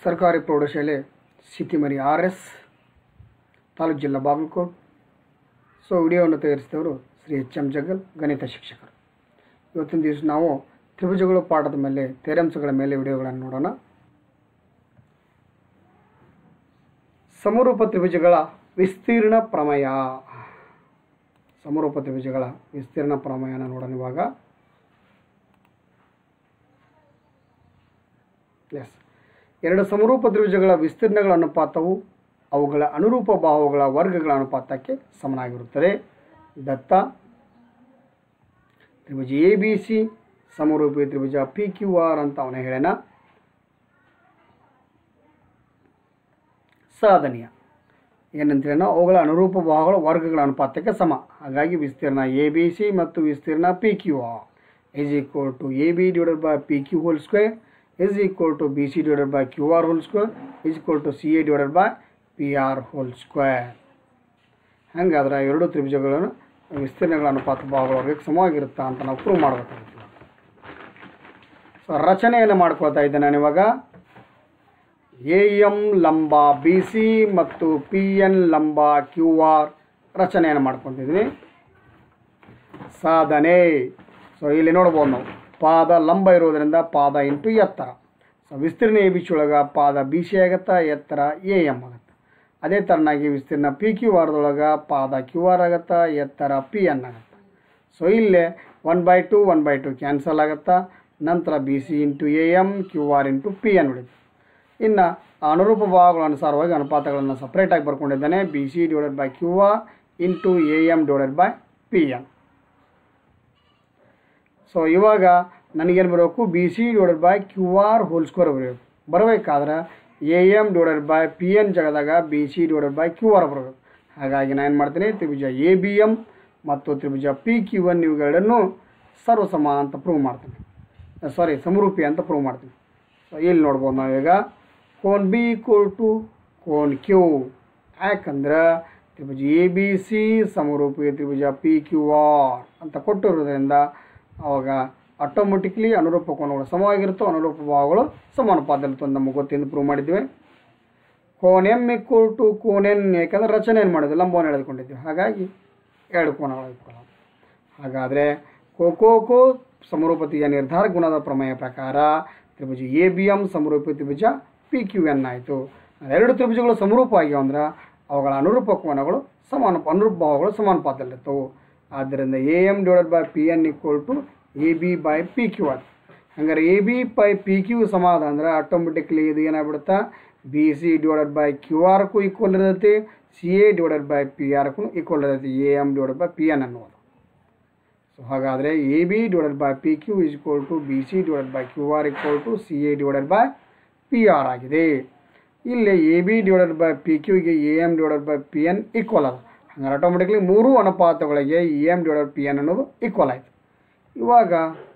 ಸರ್ಕಾರಿ ಪ್ರೌಢಶಾಲೆ ಸಿಟಿಮರಿ R S taluk ಜಿಲ್ಲಾ ಬಾಗಲಕೋಟ್ ಸೊ ವಿಡಿಯೋವನ್ನು ತಯಾರಿಸಿದವರು ಶ್ರೀ ಎಚ್ ಎಂ ಜಗಲ್ ಗಣಿತ ಶಿಕ್ಷಕರು ಇವತ್ತಿನ ದಿವಸ ನಾವು ತ್ರಿಭುಜಗಳು ಪಾಠದ ಮೇಲೆ ತೇರಾಂಶಗಳ ಮೇಲೆ ವಿಡಿಯೋಗಳನ್ನು ನೋಡೋಣ ಸಮರೂಪ ತ್ರಿಭುಜಗಳ ವಿಸ್ತೀರ್ಣ ಪ್ರಮೇಯ ಸಮರೂಪ ತ್ರಿಭುಜಗಳ ವಿಸ್ತೀರ್ಣ ಪ್ರಮೇಯನ ನೋಡೋಣ ಇವಾಗ ಎಸ್ ಎರಡು ಸಮರೂಪ ತ್ರಿಭುಜಗಳ ವಿಸ್ತೀರ್ಣಗಳ ಅನುಪಾತವು ಅವುಗಳ ಅನುರೂಪ ಬಾಹುಗಳ ವರ್ಗಗಳ ಅನುಪಾತಕ್ಕೆ ಸಮನಾಗಿರುತ್ತದೆ ದತ್ತ ತ್ರಿಭುಜ ಎ ಬಿ ಸಿ ಸಮರೂಪಿ ತ್ರಿಭುಜ ಪಿ ಕ್ಯೂ ಆರ್ ಅಂತ ಅವನ ಹೇಳೋಣ ಸಾಧನೀಯ ಏನಂತೇಳೋ ಅವುಗಳ ಅನುರೂಪ ಬಾಹುಗಳ ವರ್ಗಗಳ ಅನುಪಾತಕ್ಕೆ ಸಮ ಹಾಗಾಗಿ ವಿಸ್ತೀರ್ಣ ಎ ಬಿ ಸಿ ಮತ್ತು ವಿಸ್ತೀರ್ಣ P Q R is equal to A B divided by P Q whole square is equal to B C divided by Q R whole square is equal to C A divided by P R whole square ಹಾಗಾದ್ರೆ ಎರಡು ತ್ರಿಭುಜಗಳನ್ನು ವಿಸ್ತೀರ್ಣಗಳ ಅನುಪಾತ ಭಾಗಗಳ ವರ್ಗಕ್ಕೆ ಸಮವಾಗಿರುತ್ತಾ ಅಂತ ನಾವು prove ಮಾಡಬೇಕಾಗುತ್ತೆ so ರಚನೆಯನ್ನು ಮಾಡ್ಕೊಳ್ತಾ ಇದ್ದೆ ನಾನು ಇವಾಗ ಎ ಎಂ ಲಂಬ ಬಿ ಸಿ ಮತ್ತು ಪಿ ಎನ್ ಲಂಬ ಕ್ಯೂ ಆರ್ ರಚನೆಯನ್ನು ಮಾಡ್ಕೊತಿದ್ದೀನಿ ಸಾಧನೆ ಸೊ ಇಲ್ಲಿ ನೋಡ್ಬೋದು ನಾವು ಪಾದ ಲಂಬ ಇರೋದರಿಂದ ಪಾದ ಇಂಟು ಎತ್ತರ ಸೊ ವಿಸ್ತೀರ್ಣ ಎ ಬಿ ಸಿ ಒಳಗೆ ಪಾದ ಬಿ ಸಿ ಆಗುತ್ತಾ ಎತ್ತರ ಎ ಎಮ್ ಆಗುತ್ತೆ ಅದೇ ಥರನಾಗಿ ವಿಸ್ತೀರ್ಣ ಪಿ ಕ್ಯೂ ಆರ್ದೊಳಗೆ ಪಾದ ಕ್ಯೂ ಆರ್ ಆಗುತ್ತಾ ಎತ್ತರ ಪಿ ಎನ್ ಆಗುತ್ತೆ ಸೊ ಇಲ್ಲೇ one by two one by two cancel ಆಗುತ್ತಾ ನಂತರ B C into A M Q R into P N ಉಳಿತು ಇನ್ನು ಅನುರೂಪ ಭಾವಗಳ ಅನುಸಾರವಾಗಿ ಅನುಪಾತಗಳನ್ನು ಸಪ್ರೇಟಾಗಿ ಬರ್ಕೊಂಡಿದ್ದಾನೆ B C divided by Q R into A M divided by P N so ಇವಾಗ ನನಗೇನು ಬರಬೇಕು B C divided by Q R whole square ಬರಬೇಕು ಬರಬೇಕಾದ್ರೆ A M divided by P N ಜಾಗದಾಗ B C divided by Q R ಬರಬೇಕು ಹಾಗಾಗಿ ನಾನು ಏನು ಮಾಡ್ತೀನಿ ತ್ರಿಭುಜ ಎ ಬಿ ಎಮ್ ಮತ್ತು ತ್ರಿಭುಜ ಪಿ ಕ್ಯೂ ಎನ್ ಇವುಗಳೆರಡನ್ನೂ ಸರ್ವಸಮ ಅಂತ ಪ್ರೂವ್ ಮಾಡ್ತೀನಿ ಸಾರಿ ಸಮರೂಪಿ ಅಂತ ಪ್ರೂವ್ ಮಾಡ್ತೀನಿ ಸೊ ಇಲ್ಲಿ ನೋಡ್ಬೋದು ನಾವೀಗ ಕೋನ್ ಬಿ ಈಕ್ವಲ್ ಟು ಕೋನ್ ಕ್ಯೂ ಯಾಕಂದ್ರೆ ತ್ರಿಭುಜ ಎ ಬಿ ಸಿ ಸಮರೂಪಿ ತ್ರಿಭುಜ ಪಿ ಕ್ಯೂ ಆರ್ ಅಂತ ಕೊಟ್ಟಿರೋದ್ರಿಂದ ಅವಾಗ ಆಟೋಮೆಟಿಕ್ಲಿ ಅನುರೂಪ ಕೋನಗಳು ಸಮವಾಗಿರುತ್ತೋ ಅನುರೂಪ ಭಾವಗಳು ಸಮಾನುಪಾತದಲ್ಲಿ ಅಂತ ನಮಗೆ ಗೊತ್ತಿಂದ ಪ್ರೂವ್ ಮಾಡಿದ್ವಿ ಕೋನ್ ಎಮ್ ಈಕ್ವಲ್ ಟು ಕೋನ್ ಎನ್ ಯಾಕಂದ್ರೆ ರಚನೆ ಏನು ಮಾಡಿದ್ವಿ ಲಂಬವನ್ನು ಎಳೆದುಕೊಂಡಿದ್ವಿ ಹಾಗಾಗಿ ಎರಡು ಕೋನಗಳು ಇಟ್ಕೊಳ್ಳೋಣ ಹಾಗಾದರೆ ಕೋ ಕೋ ಸಮರೂಪತೆಯ ನಿರ್ಧಾರ ಗುಣದ ಪ್ರಮೇಯ ಪ್ರಕಾರ ತ್ರಿಭುಜ ಎ ಬಿ ಎಮ್ ಸಮರೂಪಿ ತ್ರಿಭುಜ ಪಿ ಕ್ಯೂ ಎನ್ ಆಯಿತು ಎರಡು ತ್ರಿಭುಜಗಳು ಸಮರೂಪ ಆಗ್ಯಾವ ಅಂದ್ರೆ ಅವುಗಳ ಅನುರೂಪ ಕೋನಗಳು ಸಮಾನ ಅನುರೂಪ ಭಾವಗಳು ಸಮಾನುಪಾತದಲ್ಲಿರ್ತವೆ ಆದ್ದರಿಂದ A M divided by P N equal to A B by P Q R ಹಂಗಾರೆ A B by P Q ಸಮಾದ ಅಂದ್ರೆ ಆಟೋಮೆಟಿಕ್ಲಿ ಇದು ಏನಾಗ್ಬಿಡುತ್ತಾ B C divided by Q ಆರ್ಗೂ ಈಕ್ವಲ್ ಇರ್ತೈತಿ C A divided by P ಆರ್ಗೂ equal ಇರ್ತೈತಿ A M divided by P N ಅನ್ನೋದು ಸೊ ಹಾಗಾದರೆ A B divided by P Q is equal to B C divided by Q R equal to C A divided by P R ಆಗಿದೆ ಇಲ್ಲಿ A B divided by P ಕ್ಯೂಗೆ A M divided by P N equal ಅದ ಹಂಗಾರೆ automatically ಮೂರು ಅನುಪಾತಗಳಿಗೆ A M divided P N ಅನ್ನೋದು equal ಆಯಿತು ಇವಾಗ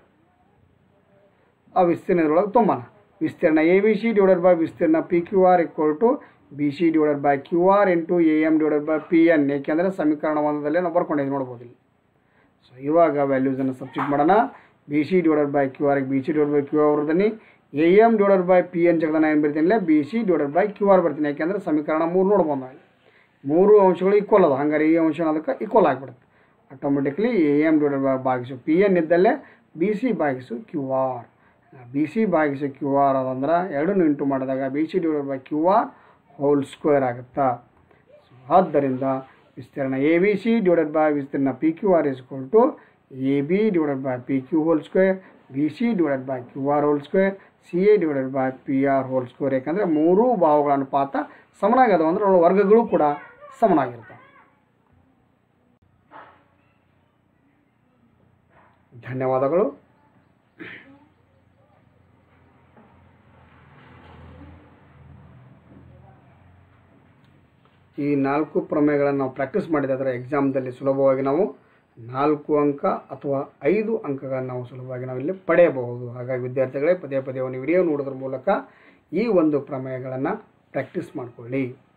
ಆ ವಿಸ್ತೀರ್ಣದೊಳಗೆ ತುಂಬಾನ ವಿಸ್ತೀರ್ಣ A B C divided by ವಿಸ್ತೀರ್ಣ P Q R equal to B C divided by Q R into A M divided by P N ಏಕೆಂದರೆ ಸಮೀಕರಣ ಒಂದಲ್ಲೇ ನಾವು ಬರ್ಕೊಂಡಿದ್ದೀವಿ ನೋಡ್ಬೋದು ಇಲ್ಲಿ ಸೊ ಇವಾಗ ವ್ಯಾಲ್ಯೂಸನ್ನು ಸಬ್ಸ್ಟಿಟ್ ಮಾಡೋಣ B C divided by Q ಆರ್ಗೆ B C divide by Q R ಬರ್ತೀನಿ A M divided by P N ಜಗದ ನಾನು ಏನು ಬರ್ತೀನಿ B C divided by Q R ಬರ್ತೀನಿ ಯಾಕೆಂದರೆ ಸಮೀಕರಣ ಮೂರು ನೋಡ್ಬೋದು ನಾವು ಮೂರು ಅಂಶಗಳು ಈಕ್ವಲ್ ಅದ ಹಂಗಾರೆ ಈ ಅಂಶ ಅದಕ್ಕೆ ಈಕ್ವಲ್ ಆಗಿಬಿಡುತ್ತೆ automatically A M divided by ಭಾಗಿಸು ಪಿ ಎನ್ ಇದ್ದಲ್ಲೇ ಬಿ ಸಿ ಭಾಗಿಸು ಕ್ಯೂ ಆರ್ ಬಿ ಸಿ ಭಾಗಿಸು ಕ್ಯೂ ಆರ್ ಅದಂದ್ರೆ ಎರಡನ್ನು ಇಂಟು ಮಾಡಿದಾಗ B C divided by Q R whole square ಆಗುತ್ತಾ ಸೊ ಆದ್ದರಿಂದ ವಿಸ್ತೀರ್ಣ A B C divided by ವಿಸ್ತೀರ್ಣ P Q R is equal to A B divided by P Q whole square B C divided by Q R whole square C A divided by P R whole square ಯಾಕಂದರೆ ಮೂರೂ ಭಾವಗಳ ಅನುಪಾತ ಸಮನಾಗದವು ಅಂದರೆ ಅವಳ ವರ್ಗಗಳು ಕೂಡ ಸಮನಾಗಿರ್ತವೆ ಧನ್ಯವಾದಗಳು ಈ ನಾಲ್ಕು ಪ್ರಮೇಯಗಳನ್ನು ನಾವು ಪ್ರಾಕ್ಟೀಸ್ ಮಾಡಿದಾದ್ರೆ ಎಕ್ಸಾಮ್ದಲ್ಲಿ ಸುಲಭವಾಗಿ ನಾವು ನಾಲ್ಕು ಅಂಕ ಅಥವಾ ಐದು ಅಂಕಗಳನ್ನು ನಾವು ಸುಲಭವಾಗಿ ನಾವು ಇಲ್ಲಿ ಪಡೆಯಬಹುದು ಹಾಗಾಗಿ ವಿದ್ಯಾರ್ಥಿಗಳೇ ಪದೇ ಪದೇ ಒಂದು ವಿಡಿಯೋ ನೋಡೋದ್ರ ಮೂಲಕ ಈ ಒಂದು ಪ್ರಮೇಯಗಳನ್ನು ಪ್ರಾಕ್ಟೀಸ್ ಮಾಡಿಕೊಳ್ಳಿ